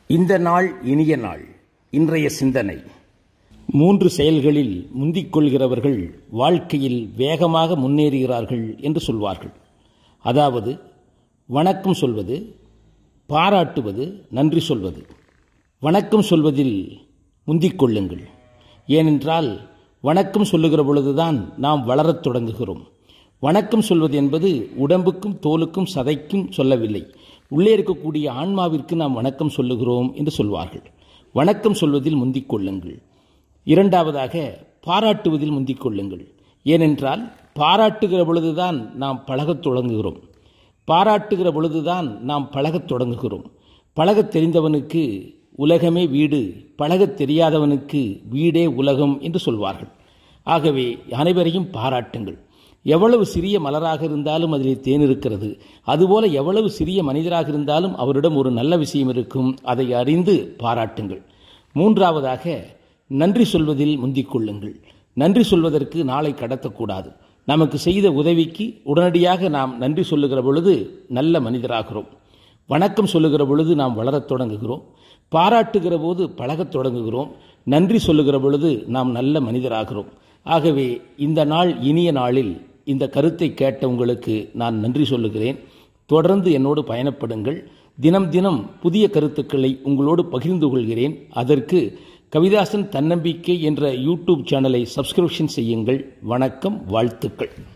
இந்த நாள் இனிய நாள் இன்றைய சிந்தனை மூன்று செயல்களில் முந்திக் கொள்கிறவர்கள் வாழ்க்கையில் வேகமாக முன்னேறுகிறார்கள் என்று சொல்வார்கள் அதாவது வணக்கம் சொல்வது பாராட்டுவது நன்றி சொல்வது வணக்கம் சொல்வதில் முந்திக் கொள்ளுங்கள் ஏனென்றால் வணக்கம் சொல்லுகிற பொழுதுதான் நாம் வளரத் தொடங்குகிறோம் வணக்கம் சொல்வது என்பது உடம்புக்கும் தோலுக்கும் சதைக்கும் சொல்லவில்லை உள்ளே இருக்கக்கூடிய ஆன்மாவிற்கு நாம் வணக்கம் சொல்லுகிறோம் என்று சொல்வார்கள் வணக்கம் சொல்வதில் முந்திக் கொள்ளுங்கள் இரண்டாவதாக பாராட்டுவதில் முந்திக் கொள்ளுங்கள் ஏனென்றால் பாராட்டுகிற பொழுதுதான் நாம் பழகத் தொடங்குகிறோம் பாராட்டுகிற பொழுதுதான் நாம் பழகத் தொடங்குகிறோம் பழகத் தெரிந்தவனுக்கு உலகமே வீடு பழகத் தெரியாதவனுக்கு வீடே உலகம் என்று சொல்வார்கள் ஆகவே அனைவரையும் பாராட்டுங்கள் எவ்வளவு சிறிய மலராக இருந்தாலும் அதில் தேன் இருக்கிறது அதுபோல எவ்வளவு சிறிய மனிதராக இருந்தாலும் அவரிடம் ஒரு நல்ல விஷயம் இருக்கும் அதை அறிந்து பாராட்டுங்கள் மூன்றாவதாக நன்றி சொல்வதில் முந்திக் கொள்ளுங்கள் நன்றி சொல்வதற்கு நாளை கடத்தக்கூடாது நமக்கு செய்த உதவிக்கு உடனடியாக நாம் நன்றி சொல்லுகிற பொழுது நல்ல மனிதராகிறோம் வணக்கம் சொல்லுகிற பொழுது நாம் வளரத் தொடங்குகிறோம் பாராட்டுகிற போது பழகத் தொடங்குகிறோம் நன்றி சொல்லுகிற பொழுது நாம் நல்ல மனிதராகிறோம் ஆகவே இந்த நாள் இனிய நாளில் இந்த கருத்தை கேட்ட உங்களுக்கு நான் நன்றி சொல்லுகிறேன் தொடர்ந்து என்னோடு பயணப்படுங்கள் தினம் தினம் புதிய கருத்துக்களை உங்களோடு பகிர்ந்து கொள்கிறேன் அதற்கு கவிதாசன் தன்னம்பிக்கை என்ற யூடியூப் சேனலை சப்ஸ்கிரிப்ஷன் செய்யுங்கள் வணக்கம் வாழ்த்துக்கள்